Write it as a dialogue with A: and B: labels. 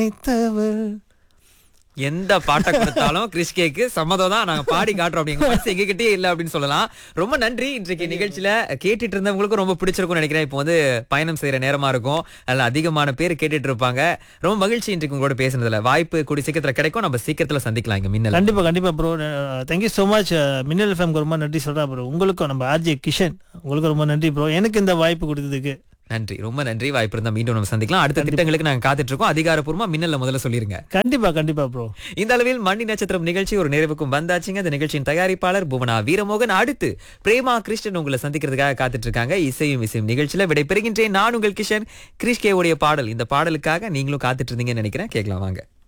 A: நினைத்தவள்
B: எந்த பாட்டை கொடுத்தாலும் கிறிஸ்கேக்கு சம்மதம் தான் நாங்க பாடி காட்டுறோம் அப்படிங்கிற மனசு எங்ககிட்டயே இல்ல அப்படின்னு சொல்லலாம் ரொம்ப நன்றி இன்றைக்கு நிகழ்ச்சியில கேட்டுட்டு இருந்தவங்களுக்கும் ரொம்ப பிடிச்சிருக்கும்னு நினைக்கிறேன் இப்போ வந்து பயணம் செய்யற நேரமா இருக்கும் அதுல அதிகமான பேர் கேட்டுட்டு இருப்பாங்க ரொம்ப மகிழ்ச்சி இன்றைக்கு உங்களோட பேசுனதுல வாய்ப்பு கூடி சீக்கிரத்துல கிடைக்கும் நம்ம சீக்கிரத்துல சந்திக்கலாம் இங்க மின்னல்
A: கண்டிப்பா கண்டிப்பா ப்ரோ தேங்க்யூ ஸோ மச் மின்னல் எஃப்எம்க்கு ரொம்ப நன்றி சொல்றேன் ப்ரோ உங்களுக்கும் நம்ம ஆர்ஜே கிஷன் உங்களுக்கு ரொம்ப நன்றி ப்ரோ எனக்கு இந்த வாய்ப்பு கொடுத்ததுக்கு
B: நன்றி ரொம்ப நன்றி வாய்ப்பு இருந்தா மீண்டும் நம்ம சந்திக்கலாம் அடுத்த திட்டங்களுக்கு நாங்க காத்துட்டு இருக்கோம் அதிகாரப்பூர்வமா மின்னல்ல முதல்ல சொல்லிருங்க
A: கண்டிப்பா கண்டிப்பா ப்ரோ
B: இந்த அளவில் மணி நட்சத்திரம் நிகழ்ச்சி ஒரு நிறைவுக்கும் வந்தாச்சுங்க இந்த நிகழ்ச்சியின் தயாரிப்பாளர் புவனா வீரமோகன் அடுத்து பிரேமா கிருஷ்ணன் உங்களை சந்திக்கிறதுக்காக காத்துட்டு இருக்காங்க இசையும் இசையும் நிகழ்ச்சியில விடைபெறுகின்றேன் நான் உங்கள் கிஷன் கிறிஸ்கேவுடைய பாடல் இந்த பாடலுக்காக நீங்களும் காத்துட்டு இருந்தீங்கன்னு நினைக்கிறேன் கேட்கலாம் வாங்க